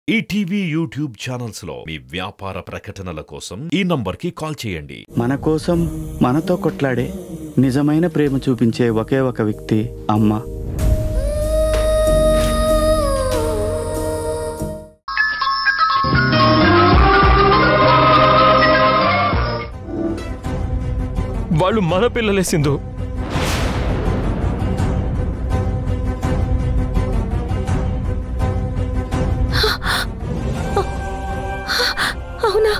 ETV YouTube channels లో మీ వ్యాపార ప్రకటనల కోసం ఈ నంబర్కి కాల్ చేయండి మన కోసం మనతో కొట్లాడే నిజమైన ప్రేమ చూపించే ఒకే ఒక వ్యక్తి అమ్మ వాళ్ళు మన పిల్లలే సింధు అవునా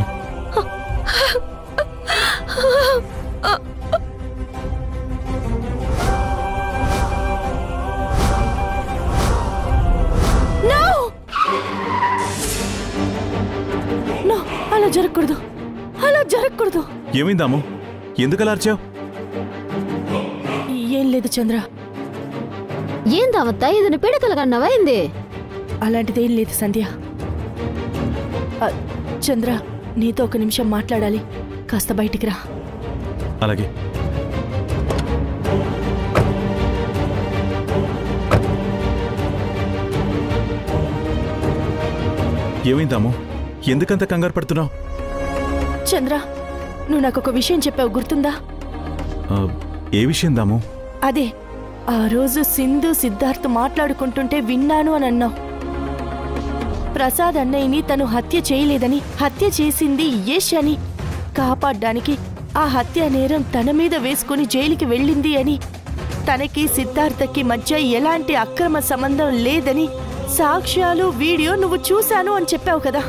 No! No, అలా జరగకూడదు అలా జరగకూడదు ఏమైందాము ఎందుకు అలా అరిచావు ఏం లేదు చంద్ర ఏం దావత్తా ఇది పీడకలు కన్నావా ఏంది అలాంటిదేం లేదు సంధ్య ఆ, చంద్ర నీతో ఒక నిమిషం మాట్లాడాలి కాస్త బయటికి రా అలాగే ఏమైందాము ఎందుకంత కంగారు పడుతున్నావు చంద్ర నువ్వు నాకు ఒక విషయం చెప్పావు గుర్తుందా ఆ, ఏ విషయం దాము అదే ఆ రోజు సింధు సిద్ధార్థ్ మాట్లాడుకుంటుంటే విన్నాను అని అన్నావు ప్రసాద్ అన్నయ్యని తను హత్య చేయలేదని హత్య చేసింది యష్ అని కాపాడ్డానికి ఆ హత్య నేరం తన మీద వేసుకుని జైలుకి వెళ్ళింది అని తనకి సిద్ధార్థకి మధ్య ఎలాంటి అక్రమ సంబంధం లేదని సాక్ష్యాలు వీడియో నువ్వు చూశాను అని చెప్పావు కదా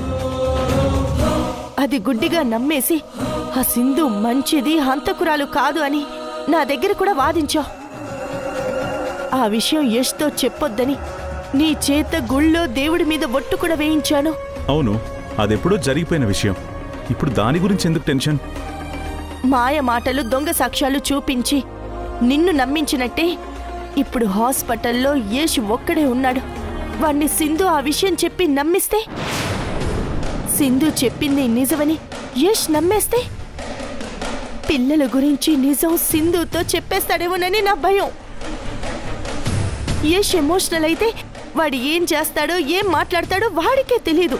అది గుడ్డిగా నమ్మేసి ఆ సింధు మంచిది హంతకురాలు కాదు అని నా దగ్గర కూడా వాదించావు ఆ విషయం యష్తో చెప్పొద్దని నీ చేత గుళ్ళో దేవుడి మీద ఒట్టు కూడా వేయించాను అవును అదెప్పుడో జరిగిపోయిన విషయం ఇప్పుడు దాని గురించి ఎందుకు టెన్షన్ మాయ మాటలు దొంగ సాక్ష్యాలు చూపించి నిన్ను నమ్మించినట్టే ఇప్పుడు హాస్పిటల్లో యష్ ఒక్కడే ఉన్నాడు వాణ్ణి సింధు ఆ విషయం చెప్పి నమ్మిస్తే సింధు చెప్పింది నిజమని యష్ నమ్మేస్తే పిల్లల గురించి నిజం సింధుతో చెప్పేస్తాడేమోనని నా భయం యష్ ఎమోషనల్ అయితే వాడు ఏం చేస్తాడో ఏం మాట్లాడతాడో వాడికే తెలీదు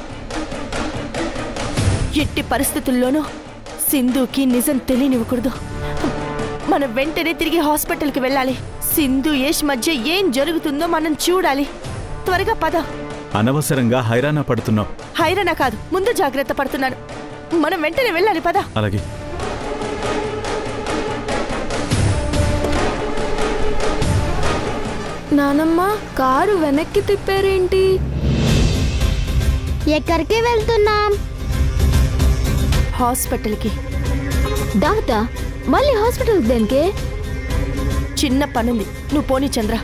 ఎట్టి పరిస్థితుల్లోనూ సింధుకి నిజం తెలియనివ్వకూడదు మనం వెంటనే తిరిగి హాస్పిటల్కి వెళ్ళాలి సింధు యష్ మధ్య ఏం జరుగుతుందో మనం చూడాలి త్వరగా పద అనవసరంగా హైరాణ పడుతున్నావు హైరాణ కాదు ముందు జాగ్రత్త పడుతున్నాను మనం వెంటనే వెళ్ళాలి పద అలాగే నానమ్మ కారు వెనక్కి తిప్పారేంటి ఎక్కడికి వెళ్తున్నాం హాస్పిటల్కి దావతా మళ్ళీ హాస్పిటల్ దేనికి చిన్న పనుంది నువ్వు పోనీ చంద్ర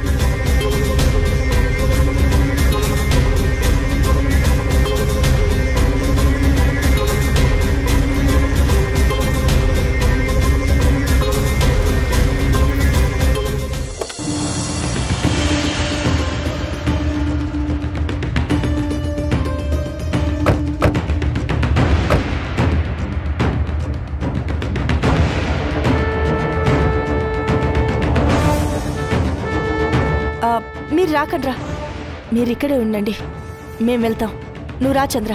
ఆ, మీరు రాకండ్రా మీరు ఇక్కడే ఉండండి మేం వెళ్తాం నువ్వు రా చంద్ర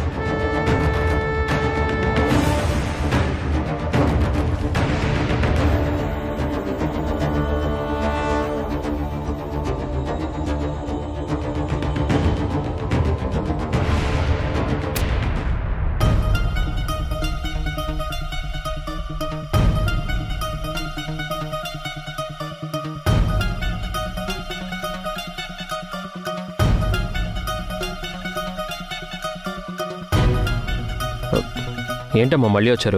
ఏంటమ్మా మళ్ళీ వచ్చారు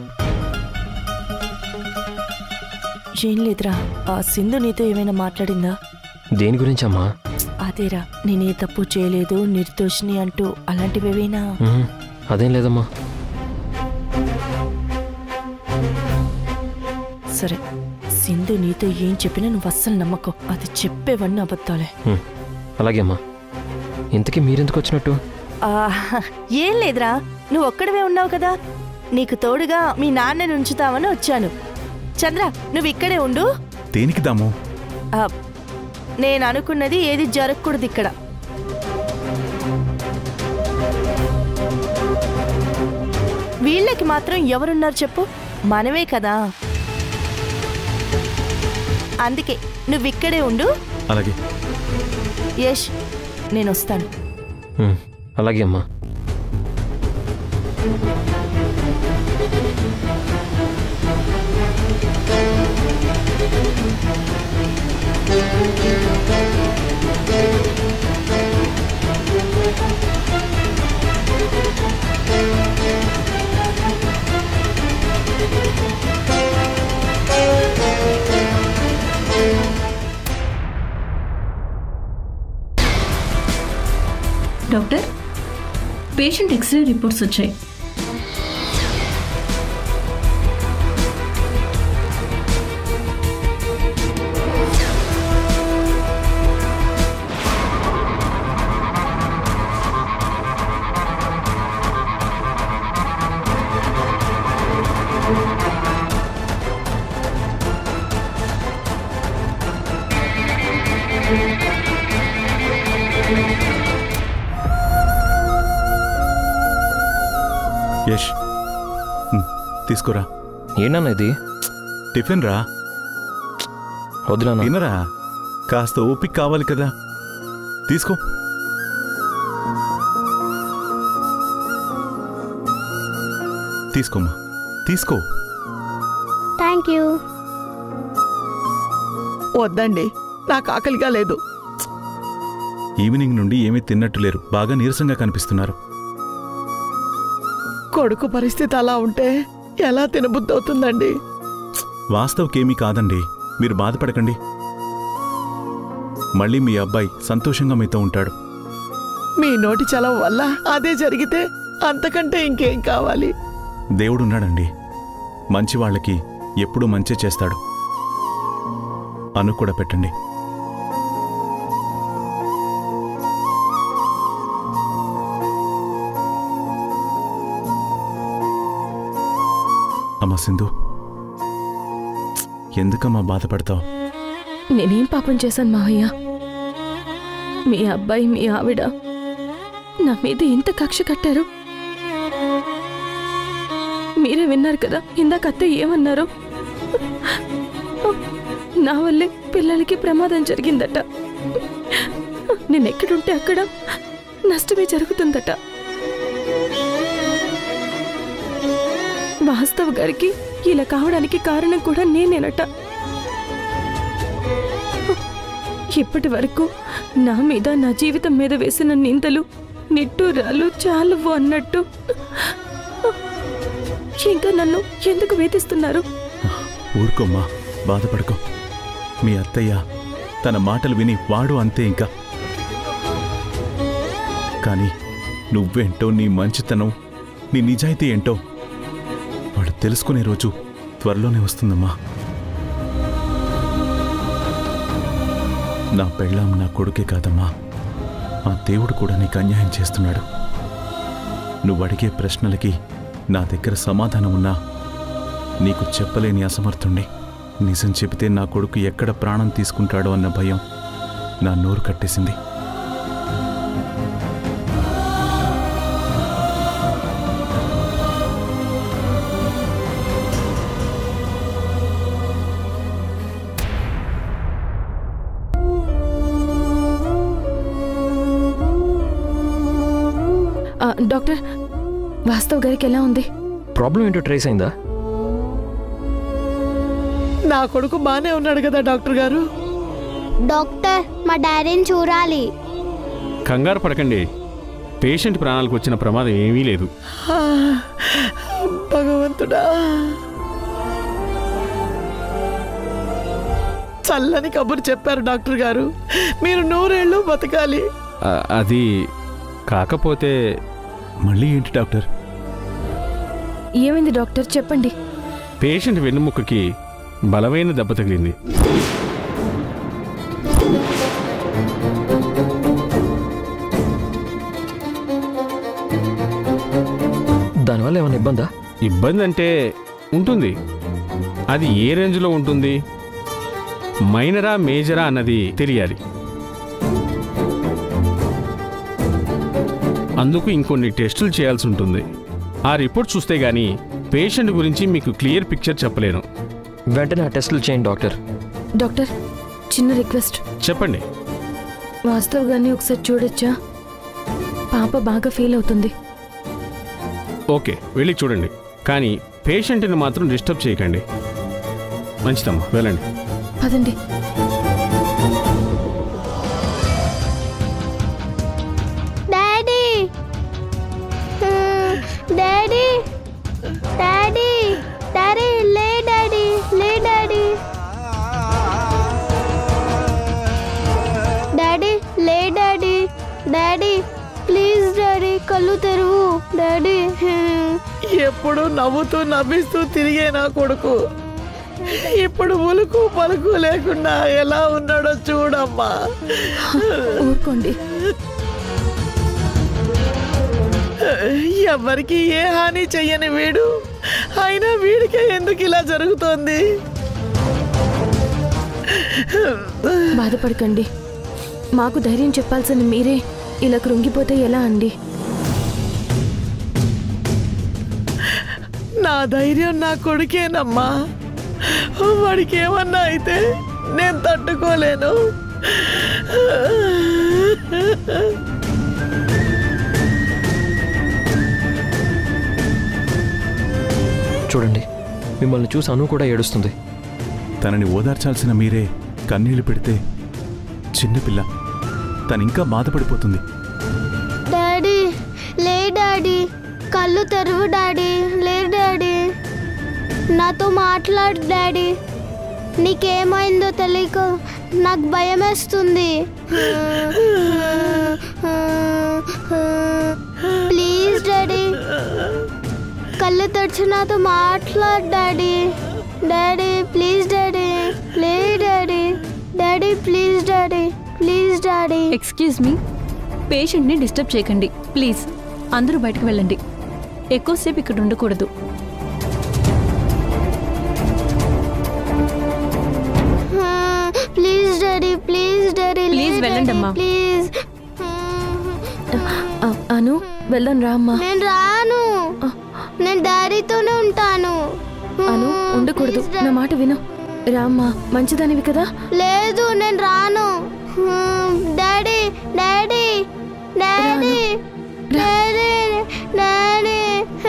ఏం లేదురా ఆ సింధు నీతో ఏమైనా మాట్లాడిందా దేని గురించి అమ్మా అదేరా నేనే తప్పు చేయలేదు నిర్దోషిని అంటూ అలాంటివేవైనా ఉహుం, అదేం లేదమ్మా సరే సింధు నీతో ఏం చెప్పినా నువ్వు అస్సలు నమ్మకం అది చెప్పేవన్నీ అబద్ధాలే ఉం, అలాగే అమ్మా ఇంతకీ మీరెందుకు వచ్చినట్టు ఆ, ఏం లేదురా నువ్వు ఒక్కడవే ఉన్నావు కదా నీకు తోడుగా మీ నాన్నని ఉంచుతామని వచ్చాను చంద్ర నువ్వు ఇక్కడే ఉండు దేనికి దాము ఆ, నేను అనుకున్నది ఏది జరగకూడదు ఇక్కడ మాత్రం ఎవరున్నారు చెప్పు మనమే కదా అందుకే నువ్విక్కడే ఉండు అలాగే యష్ నేను వస్తాను ఉమ్, అలాగే అమ్మా డాక్టర్ పేషెంట్ ఎక్స్రే రిపోర్ట్స్ వచ్చాయి యష్ ఉమ్, తీసుకోరా ఏంటన్నా ఇది టిఫిన్ రా వద్దునా తినరా కాస్త ఓపిక కావాలి కదా తీసుకో తీసుకోమ్మా తీసుకో థ్యాంక్ యూ వద్దండి నాకు ఆకలిగా లేదు ఈవినింగ్ నుండి ఏమీ తిన్నట్టు లేరు బాగా నీరసంగా కనిపిస్తున్నారు కొడుకు పరిస్థితి అలా ఉంటే ఎలా తినబుద్ధి అవుతుందండి వాస్తవకేమీ కాదండి మీరు బాధపడకండి మళ్ళీ మీ అబ్బాయి సంతోషంగా మీతో ఉంటాడు మీ నోటి చలవ వల్ల అదే జరిగితే అంతకంటే ఇంకేం కావాలి దేవుడున్నాడండి మంచి వాళ్ళకి ఎప్పుడూ మంచి చేస్తాడు అను కూడా పెట్టండి అమ్మా సింధు ఎందుకమ్మా బాధపడతావు నేనేం పాపం చేశాను మావయ్య మీ అబ్బాయి మీ ఆవిడ నా మీద ఎంత కక్ష కట్టారు మీరే విన్నారు కదా ఇందాక అత్త ఏమన్నారు నా వల్లే పిల్లలకి ప్రమాదం జరిగిందట నేను ఎక్కడుంటే అక్కడ నష్టమే జరుగుతుందట వాస్తవ్ గారికి ఇలా కావడానికి కారణం కూడా నేనేనట ఇప్పటి వరకు నా మీద నా జీవితం మీద వేసిన నిందలు నిట్టూరాలు చాలువు అన్నట్టు ఇంకా నన్ను ఎందుకు వేధిస్తున్నారు ఊరుకోమ్మా బాధపడకో మీ అత్తయ్య తన మాటలు విని వాడు అంతే ఇంకా కానీ నువ్వేంటో నీ మంచితనం నీ నిజాయితీ ఏంటో వాడు తెలుసుకునే రోజు త్వరలోనే వస్తుందమ్మా నా పెళ్ళాం నా కొడుకే కాదమ్మా ఆ దేవుడు కూడా నీకు అన్యాయం చేస్తున్నాడు నువ్వు అడిగే ప్రశ్నలకి నా దగ్గర సమాధానం ఉన్నా నీకు చెప్పలేని అసమర్థుణ్ణి నిజం చెబితే నా కొడుకు ఎక్కడ ప్రాణం తీసుకుంటాడో అన్న భయం నా నోరు కట్టేసింది ఆ, డాక్టర్ వాస్తవ్ గారికి ఎలా ఉంది ప్రాబ్లం ఏంటో ట్రేస్ అయిందా నా కొడుకు బానే ఉన్నాడు కదా డాక్టర్ గారు డాక్టర్ మా డాడీని చూడాలి కంగారు పడకండి పేషెంట్ ప్రాణాలకు వచ్చిన ప్రమాదం ఏమీ లేదు ఆ, భగవంతుడా చల్లని కబురు చెప్పారు డాక్టర్ గారు మీరు నూరేళ్ళు బతకాలి ఆ, అది కాకపోతే మళ్ళీ ఏంటి డాక్టర్ ఏమైంది డాక్టర్ చెప్పండి పేషెంట్ వెన్నుముక్కకి బలమైన దెబ్బ తగిలింది దానివల్ల ఏమైనా ఇబ్బందా ఇబ్బంది అంటే ఉంటుంది అది ఏ రేంజ్లో ఉంటుంది మైనరా మేజరా అన్నది తెలియాలి అందుకు ఇంకొన్ని టెస్టులు చేయాల్సి ఉంటుంది ఆ రిపోర్ట్ చూస్తే గానీ పేషెంట్ గురించి మీకు క్లియర్ పిక్చర్ చెప్పలేను వెంటనే ఆ టెస్టులు చేయండి డాక్టర్ డాక్టర్ చిన్న రిక్వెస్ట్ చెప్పండి వాస్తవ్ గారిని ఒకసారి చూడొచ్చా పాప బాగా ఫీల్ అవుతుంది ఓకే వెళ్ళి చూడండి కానీ పేషెంట్ని మాత్రం డిస్టర్బ్ చేయకండి మంచిదమ్మా వెళ్ళండి పదండి డాడీ డాడీ డాడీ డాడీ లే డాడీ లే డాడీ డాడీ లే డాడీ డాడీ ప్లీజ్ డాడీ కళ్ళు తెరువు డాడీ ఎప్పుడు నవ్వుతూ నవ్విస్తూ తిరిగే నా కొడుకు ఇప్పుడు ఉలుకు పలుకు లేకుండా ఎలా ఉన్నాడో చూడమ్మా ఊరుకోండి ఎవరికి ఏ హాని చెయ్యని వీడు అయినా వీడికే ఎందుకు ఇలా జరుగుతోంది బాధపడకండి మాకు ధైర్యం చెప్పాల్సిన మీరే ఇలా కృంగిపోతే ఎలా అండి నా ధైర్యం నా కొడుకేనమ్మా వాడికి ఏమన్నా అయితే నేను తట్టుకోలేను చూడండి మిమ్మల్ని చూసి అను కూడా ఏడుస్తుంది తనని ఓదార్చాల్సిన మీరే కన్నీళ్లు పెడితే చిన్నపిల్ల తనింకా బాధపడిపోతుంది డాడీ లే డాడీ కళ్ళు తెరువు డాడీ లే డాడీ నాతో మాట్లాడు డాడీ నీకేమైందో తెలియక నాకు భయం వేస్తుంది ప్లీజ్ డాడీ కళ్ళు తెరిచి నాతో మాట్లాడు డాడీ డాడీ ప్లీజ్ డాడీ లే daddy daddy please daddy please daddy excuse me పేషెంట్ని డిస్టర్బ్ చేయకండి ప్లీజ్ అందరూ బయటకు వెళ్ళండి ఎక్కువసేపు ఇక్కడ ఉండకూడదు please daddy please daddy Please వెళ్ళండి అమ్మా. ప్లీజ్ ఆ, అను వెళ్దాం రా అమ్మా నేను రాను నేను డాడీతోనే ఉంటాను అను ఉండకూడదు Please, నా మాట విను రామ్మా మంచిదానివి కదా లేదు నేను రాను daddy daddy daddy daddy daddy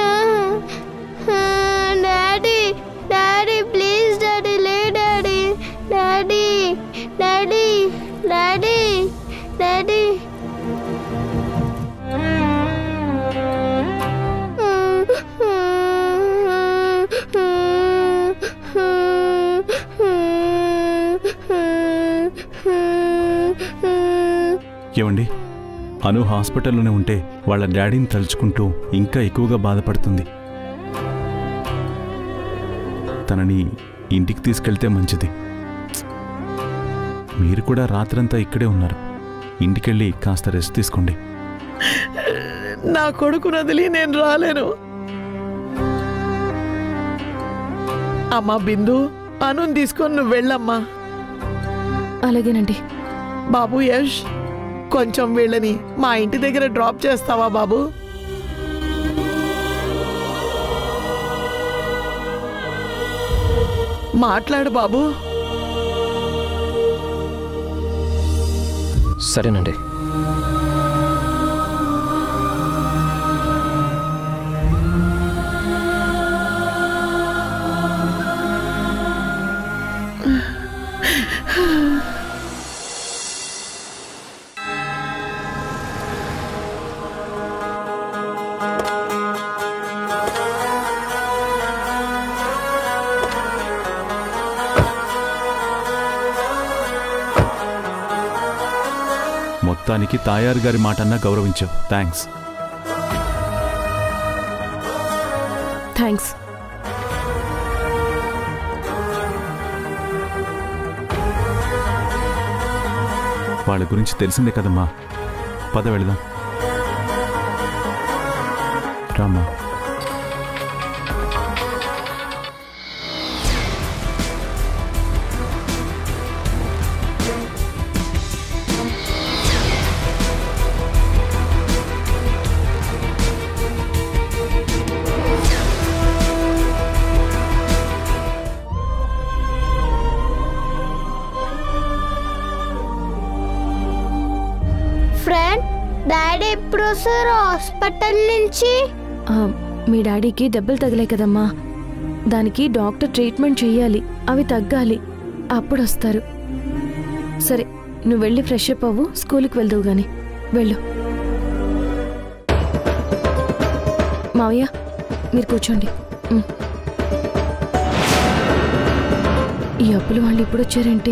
daddy daddy please daddy లే daddy daddy daddy daddy daddy ఏమండి అను హాస్పిటల్లోనే ఉంటే వాళ్ళ డాడీని తలుచుకుంటూ ఇంకా ఎక్కువగా బాధపడుతుంది తనని ఇంటికి తీసుకెళ్తే మంచిది మీరు కూడా రాత్రంతా ఇక్కడే ఉన్నారు ఇంటికెళ్ళి కాస్త రెస్ట్ తీసుకోండి నా కొడుకు వదిలి నేను రాలేను అమ్మా బిందు అనుని తీసుకొని నువ్వు వెళ్ళమ్మా అలాగేనండి బాబు యష్ కొంచెం వీళ్ళని మా ఇంటి దగ్గర డ్రాప్ చేస్తావా బాబు మాట్లాడు బాబు సరేనండి మొత్తానికి తాయారు గారి మాటన్నా గౌరవించావు థ్యాంక్స్ థ్యాంక్స్ వాళ్ళ గురించి తెలిసిందే కదమ్మా పద వెళదాం రామ్మా డాడీ ఎప్పుడు వస్తారు హాస్పిటల్ నుంచి ఆ, మీ డాడీకి దెబ్బలు తగిలాయి కదమ్మా దానికి డాక్టర్ ట్రీట్మెంట్ చెయ్యాలి అవి తగ్గాలి అప్పుడు వస్తారు సరే నువ్వు వెళ్ళి ఫ్రెష్ అప్ అవ్వు స్కూల్కి వెళ్దువు గాని వెళ్ళు మావయ్య మీరు కూర్చోండి ఉమ్. ఈ అప్పులు వాళ్ళు ఇప్పుడు వచ్చారేంటి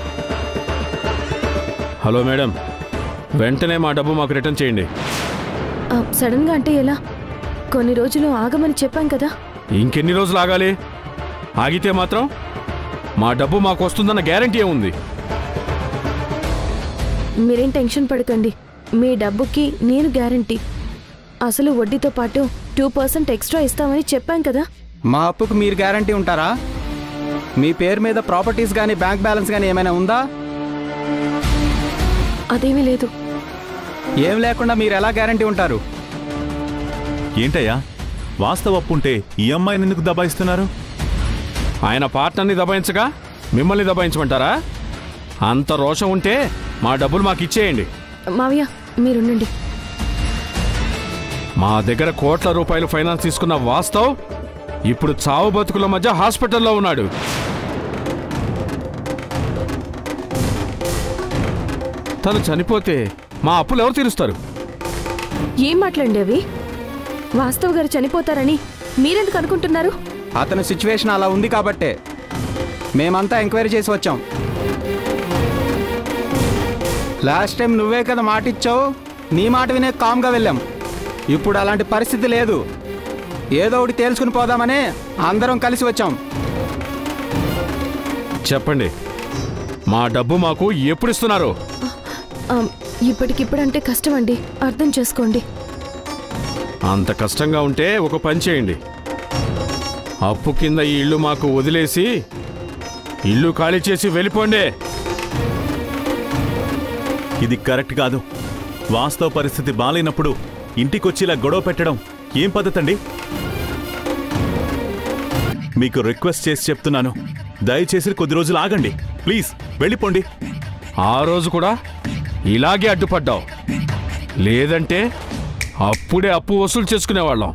హలో మేడం వెంటనే మా డబ్బు మాకు రిటర్న్ చేయండి ఆ, సడన్గా అంటే ఎలా కొన్ని రోజులు ఆగమని చెప్పాం కదా ఇంకెన్ని రోజులు ఆగాలి ఆగితే మాత్రం మా డబ్బు మాకు వస్తుందన్న గ్యారంటీ ఏముంది మీరేం టెన్షన్ పడకండి మీ డబ్బుకి నేను గ్యారంటీ అసలు వడ్డీతో పాటు టూ పర్సెంట్ ఎక్స్ట్రా ఇస్తామని చెప్పాం కదా మా అప్పుకు మీరు గ్యారంటీ ఉంటారా మీ పేరు మీద ప్రాపర్టీస్ కానీ బ్యాంక్ బ్యాలెన్స్ కానీ ఏమైనా ఉందా అదేమీ లేదు ఏం లేకుండా మీరు ఎలా గ్యారంటీ ఉంటారు ఏంటయ్యా వాస్తవ అప్పుంటే ఈ అమ్మాయిని ఎందుకు దబాయిస్తున్నారు ఆయన పార్ట్నర్ని దబాయించగా మిమ్మల్ని దబాయించమంటారా అంత రోషం ఉంటే మా డబ్బులు మాకు ఇచ్చేయండి మావయ్య మీరుండండి మా దగ్గర కోట్ల రూపాయలు ఫైనాన్స్ తీసుకున్న వాస్తవ్ ఇప్పుడు చావు బతుకుల మధ్య హాస్పిటల్లో ఉన్నాడు తను చనిపోతే మా అప్పులు ఎవరు తీరుస్తారు ఏం మాట్లాడండి అవి వాస్తవ్ గారు చనిపోతారని మీరెందుకు అనుకుంటున్నారు అతని సిచ్యువేషన్ అలా ఉంది కాబట్టే మేమంతా ఎంక్వైరీ చేసి వచ్చాం లాస్ట్ టైం నువ్వే కదా మాట ఇచ్చావు నీ మాట వినే కామ్గా వెళ్ళాం ఇప్పుడు అలాంటి పరిస్థితి లేదు ఏదో ఒకటి తేల్చుకుని పోదామని అందరం కలిసి వచ్చాం చెప్పండి మా డబ్బు మాకు ఎప్పుడు ఇస్తున్నారు ఆ, ఇప్పటికిప్పుడంటే కష్టం అండి అర్థం చేసుకోండి అంత కష్టంగా ఉంటే ఒక పని చేయండి అప్పు కింద ఈ ఇల్లు మాకు వదిలేసి ఇల్లు ఖాళీ చేసి వెళ్ళిపోండి ఇది కరెక్ట్ కాదు వాస్తవ పరిస్థితి బాలేనప్పుడు ఇంటికొచ్చి ఇలా గొడవ పెట్టడం ఏం పద్ధతండి మీకు రిక్వెస్ట్ చేసి చెప్తున్నాను దయచేసి కొద్ది రోజులు ఆగండి ప్లీజ్ వెళ్ళిపోండి ఆ రోజు కూడా ఇలాగే అడ్డుపడ్డావు లేదంటే అప్పుడే అప్పు వసూలు చేసుకునేవాళ్ళం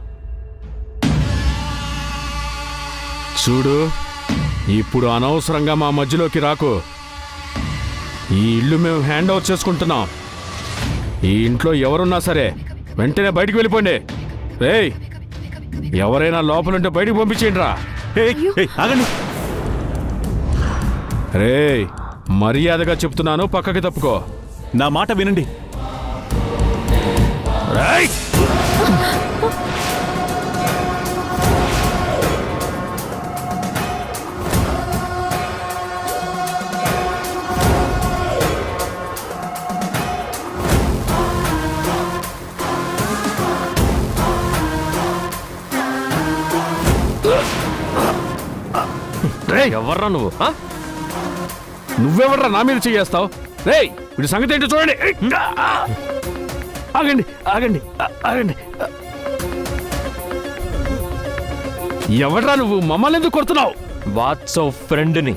చూడు ఇప్పుడు అనవసరంగా మా మధ్యలోకి రాకు ఈ ఇల్లు మేము హ్యాండ్ ఓవర్ చేసుకుంటున్నాం ఈ ఇంట్లో ఎవరున్నా సరే వెంటనే బయటికి వెళ్ళిపోండి రేయ్ ఎవరైనా లోపలుంటే బయటికి పంపించేయండి రా ఆగండి రేయ్ మర్యాదగా చెప్తున్నాను పక్కకి తప్పుకో నా మాట వినండి రేయ్ రేయ్ ఎవర్రా నువ్వు ఆ? నువ్వెవర్రా నా మీద చేయేస్తావు రేయ్ వీడి సంగతి ఏంటో చూడండి ఏయ్! ఆ! ఆగండి ఆగండి ఆ- ఆగండి ఎవడ్రా నువ్వు మమ్మల్ని ఎందుకు కొడుతున్నావు వాట్సాప్ ఫ్రెండ్ని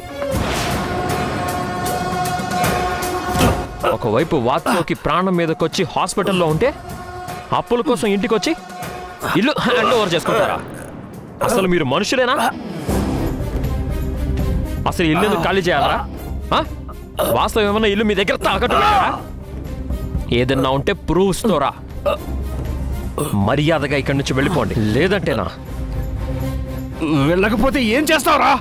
ఒకవైపు వాత్సవ్కి ప్రాణం మీదకొచ్చి హాస్పిటల్లో ఉంటే అప్పుల కోసం ఇంటికొచ్చి ఇల్లు హ్యాండ్ ఓవర్ చేసుకుంటారా అసలు మీరు మనుషులేనా అసలు ఇల్లు ఎందుకు ఖాళీ చేయాలరా ఆ? వాస్తవం ఏమన్నా ఇల్లు మీ దగ్గర తాకట్టు పెట్టారా? ఏదన్నా ఉంటే ప్రూఫ్స్ తోరా మర్యాదగా ఇక్కడి నుంచి వెళ్ళిపోండి లేదంటేనా వెళ్ళకపోతే ఏం చేస్తావురా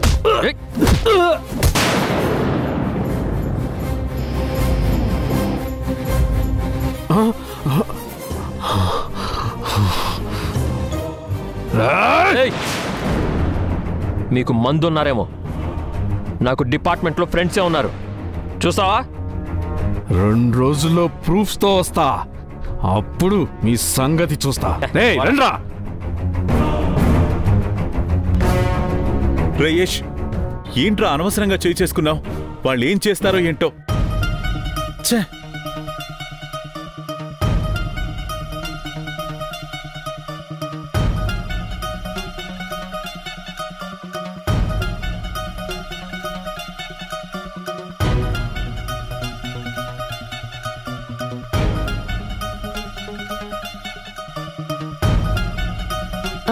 ఏయ్! మీకు మందు ఉన్నారేమో నాకు డిపార్ట్మెంట్లో ఫ్రెండ్సే ఉన్నారు చూసావా రెండు రోజుల్లో ప్రూఫ్స్ తో వస్తా అప్పుడు మీ సంగతి చూస్తా రేయ్, రండ్రా రేయేష్ ఏంట్రా అనవసరంగా చేయి చేసుకున్నావు వాళ్ళు ఏం చేస్తారో ఏంటో ఛే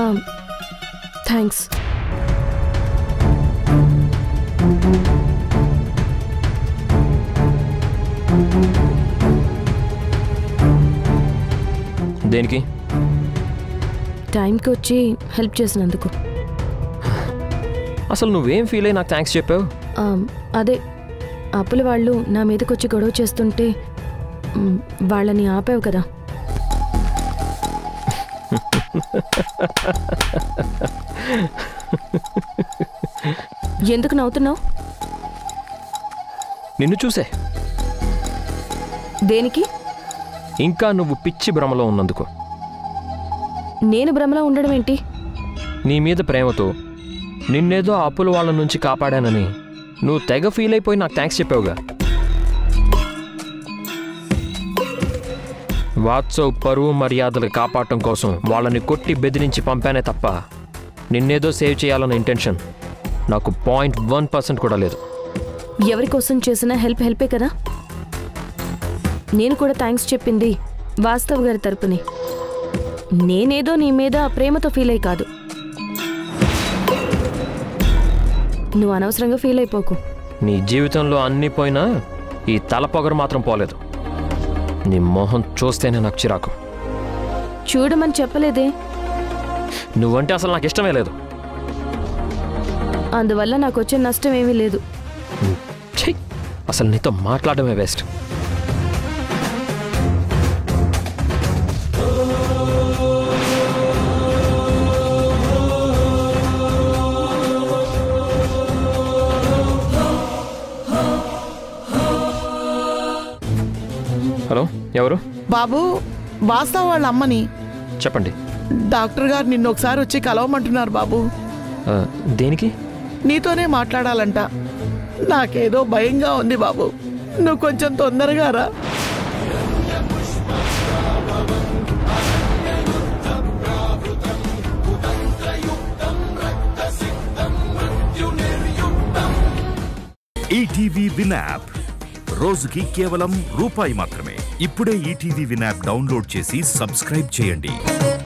థ్యాంక్స్ దేనికి టైంకి వచ్చి హెల్ప్ చేసినందుకు అసలు నువ్వేం ఫీల్ అయ్యి నాకు థ్యాంక్స్ చెప్పావు ఆ, అదే అప్పుల వాళ్ళు నా మీదకి వచ్చి గొడవ చేస్తుంటే మ్, వాళ్ళని ఆపావు కదా ఎందుకు నవ్వుతున్నావు నిన్ను చూసే దేనికి ఇంకా నువ్వు పిచ్చి భ్రమలో ఉన్నందుకు నేను భ్రమలో ఉండడం ఏంటి నీ మీద ప్రేమతో నిన్నేదో ఆ అప్పుల వాళ్ళ నుంచి కాపాడానని నువ్వు తెగ ఫీల్ అయిపోయి నాకు థ్యాంక్స్ చెప్పావుగా వాట్సాప్ పరువు మర్యాదలు కాపాడటం కోసం వాళ్ళని కొట్టి బెదిరించి పంపానే తప్ప నిన్నేదో సేవ్ చేయాలన్న ఇంటెన్షన్ నాకు పాయింట్ వన్ పర్సెంట్ కూడా లేదు ఎవరి కోసం చేసిన హెల్ప్ హెల్పే కదా నేను కూడా థ్యాంక్స్ చెప్పింది వాస్తవ్ గారి తరపుని నేనేదో నీ మీద ప్రేమతో ఫీల్ అయి కాదు నువ్వు అనవసరంగా ఫీల్ అయిపోకు నీ జీవితంలో అన్నీ పోయినా ఈ తల పొగరు మాత్రం పోలేదు నీ మొహం చూస్తేనే నాకు చిరాకు చూడమని చెప్పలేదే నువ్వంటే అసలు నాకు ఇష్టమే లేదు అందువల్ల నాకు వచ్చే నష్టం ఏమీ లేదు ఛీ అసలు నీతో మాట్లాడమే వేస్ట్ హలో ఎవరు బాబు వాస్తవ వాళ్ళ అమ్మని చెప్పండి డాక్టర్ గారు నిన్న ఒకసారి వచ్చి కలవమంటున్నారు బాబు ఆ, దేనికి నీతోనే మాట్లాడాలంట నాకేదో భయంగా ఉంది బాబు నువ్వు కొంచెం తొందరగా రా ఈటీవీ విన్ యాప్ రోజుకి కేవలం రూపాయి మాత్రమే ఇప్పుడే ఈటీవీ విన్ యాప్ డౌన్లోడ్ చేసి సబ్స్క్రైబ్ చేయండి